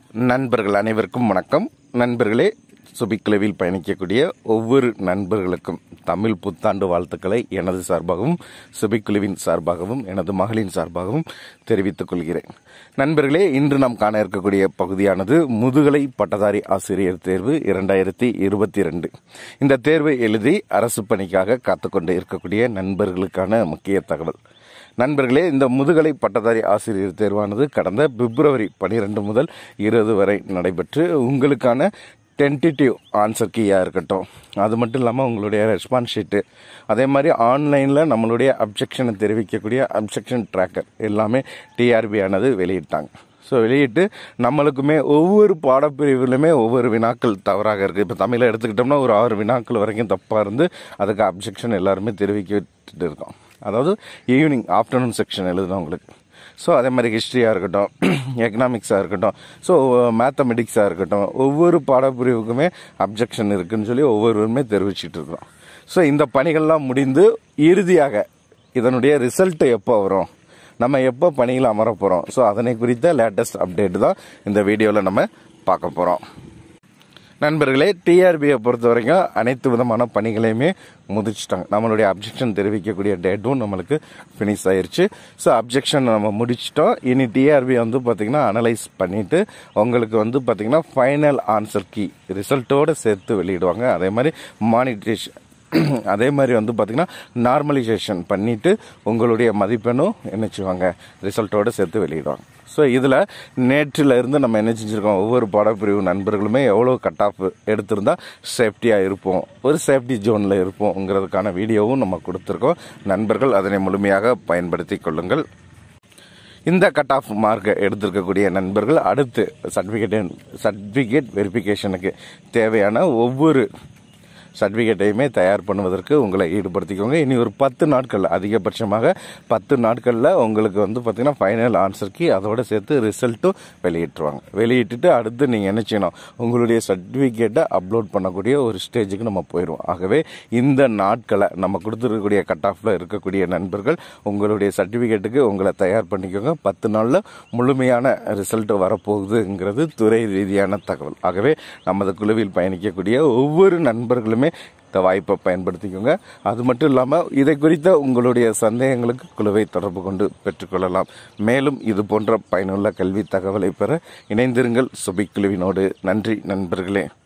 நண்பர்கள் அனைவருக்கும் வணக்கம் நண்பர்களே சுபிக்குழுவில் பயணிக்கக்கூடிய ஒவ்வொரு நண்பர்களுக்கும் தமிழ் புத்தாண்டு வாழ்த்துக்களை எனது சார்பாகவும் சுபிக்குழுவின் சார்பாகவும் எனது மகளின் சார்பாகவும் தெரிவித்துக் கொள்கிறேன் நண்பர்களே இன்று நாம் காண இருக்கக்கூடிய பகுதியானது முதுகலை பட்டதாரி ஆசிரியர் தேர்வு இரண்டாயிரத்தி இருபத்தி ரெண்டு இந்த தேர்வை எழுதி அரசு பணிக்காக காத்துக்கொண்டு இருக்கக்கூடிய நண்பர்களுக்கான முக்கிய தகவல் நண்பர்களே இந்த முதுகலை பட்டதாரி ஆசிரியர் தேர்வானது கடந்த பிப்ரவரி பனிரெண்டு முதல் இருபது வரை நடைபெற்று உங்களுக்கான டென்டிட்டிவ் ஆன்சர் கீயாக இருக்கட்டும் அது மட்டும் இல்லாமல் உங்களுடைய ரெஸ்பான்ஸ் ஷீட்டு அதே மாதிரி ஆன்லைனில் நம்மளுடைய அப்ஜெக்ஷனை தெரிவிக்கக்கூடிய அப்ஜெக்ஷன் ட்ராக்கர் எல்லாமே டிஆர்பி ஆனது வெளியிட்டாங்க ஸோ வெளியிட்டு நம்மளுக்குமே ஒவ்வொரு பாடப்பிரிவுலையுமே ஒவ்வொரு வினாக்கள் தவறாக இருக்குது இப்போ தமிழை எடுத்துக்கிட்டோம்னா ஒரு ஆறு வினாக்கள் வரைக்கும் தப்பாக இருந்து அதுக்கு அப்ஜெக்ஷன் எல்லாருமே தெரிவிக்கிட்டு இருக்கோம் அதாவது ஈவினிங் ஆஃப்டர்நூன் செக்ஷன் எழுதுனவங்களுக்கு ஸோ அதே மாதிரி ஹிஸ்ட்ரியாக இருக்கட்டும் எக்கனாமிக்ஸாக இருக்கட்டும் ஸோ மேத்தமெட்டிக்ஸாக இருக்கட்டும் ஒவ்வொரு பாடப்பிரிவுக்குமே அப்ஜெக்ஷன் இருக்குன்னு சொல்லி ஒவ்வொருவருமே தெரிவிச்சிட்டு இருக்கிறோம் ஸோ இந்த பணிகள்லாம் முடிந்து இறுதியாக இதனுடைய ரிசல்ட் எப்போ வரும் நம்ம எப்போ பணியில் அமர போகிறோம் ஸோ அதனை குறித்த லேட்டஸ்ட் அப்டேட் தான் இந்த வீடியோவில் நம்ம பார்க்க போகிறோம் நண்பர்களே டிஆர்பியை பொறுத்த வரைக்கும் அனைத்து விதமான பணிகளையுமே முடிச்சிட்டாங்க நம்மளுடைய அப்ஜெக்ஷன் தெரிவிக்கக்கூடிய டேட்டும் நம்மளுக்கு ஃபினிஷ் ஆயிருச்சு ஸோ அப்ஜெக்ஷன் நம்ம முடிச்சிட்டோம் இனி டிஆர்பி வந்து பார்த்தீங்கன்னா அனலைஸ் பண்ணிட்டு உங்களுக்கு வந்து பார்த்தீங்கன்னா ஃபைனல் ஆன்சர் கீ ரிசல்ட்டோட சேர்த்து வெளியிடுவாங்க அதே மாதிரி மானிட்டேஷன் அதே மாதிரி வந்து பார்த்தீங்கன்னா நார்மலைசேஷன் பண்ணிட்டு உங்களுடைய மதிப்பெண்ணும் என்ன செய்வாங்க ரிசல்ட்டோட சேர்த்து வெளியிடுவாங்க ஸோ இதில் நேற்றில் இருந்து நம்ம என்ன செஞ்சுருக்கோம் ஒவ்வொரு பாடப்பிரிவு நண்பர்களுமே எவ்வளோ கட் ஆஃப் எடுத்திருந்தா சேஃப்டியாக இருப்போம் ஒரு சேஃப்டி ஜோனில் இருப்போங்கிறதுக்கான வீடியோவும் நம்ம கொடுத்துருக்கோம் நண்பர்கள் அதனை முழுமையாக பயன்படுத்தி கொள்ளுங்கள் இந்த கட் ஆஃப் மார்க்கை எடுத்திருக்கக்கூடிய நண்பர்கள் அடுத்து சர்டிஃபிகேட் சர்டிஃபிகேட் வெரிஃபிகேஷனுக்கு தேவையான ஒவ்வொரு சர்டிஃபிகேட்டையுமே தயார் பண்ணுவதற்கு உங்களை ஈடுபடுத்திக்கோங்க இனி ஒரு பத்து நாட்கள் அதிகபட்சமாக பத்து நாட்களில் உங்களுக்கு வந்து பார்த்தீங்கன்னா ஃபைனல் ஆன்சருக்கு அதோட சேர்த்து ரிசல்ட்டும் வெளியிட்டுருவாங்க வெளியிட்டுட்டு அடுத்து நீங்கள் என்ன செய்யணும் உங்களுடைய சர்டிஃபிகேட்டை அப்லோட் பண்ணக்கூடிய ஒரு ஸ்டேஜுக்கு நம்ம போயிடுவோம் ஆகவே இந்த நாட்களை நம்ம கொடுத்துருக்கக்கூடிய கட் ஆஃபில் இருக்கக்கூடிய நண்பர்கள் உங்களுடைய சர்டிஃபிகேட்டுக்கு உங்களை தயார் பண்ணிக்கோங்க பத்து நாளில் முழுமையான ரிசல்ட் வரப்போகுதுங்கிறது துறை ரீதியான தகவல் ஆகவே நமது குழுவில் பயணிக்கக்கூடிய ஒவ்வொரு நண்பர்களுமே இந்த வாய்ப்பை பயன்படுத்திக்கோங்க அது மட்டும் இல்லாமல் இதை குறித்த உங்களுடைய சந்தேகங்களுக்கு குழுவை தொடர்பு கொண்டு பெற்றுக்கொள்ளலாம் மேலும் இது போன்ற பயனுள்ள கல்வி தகவலை பெற இணைந்திருங்கள் சுபிக் குழுவினோடு நன்றி நண்பர்களே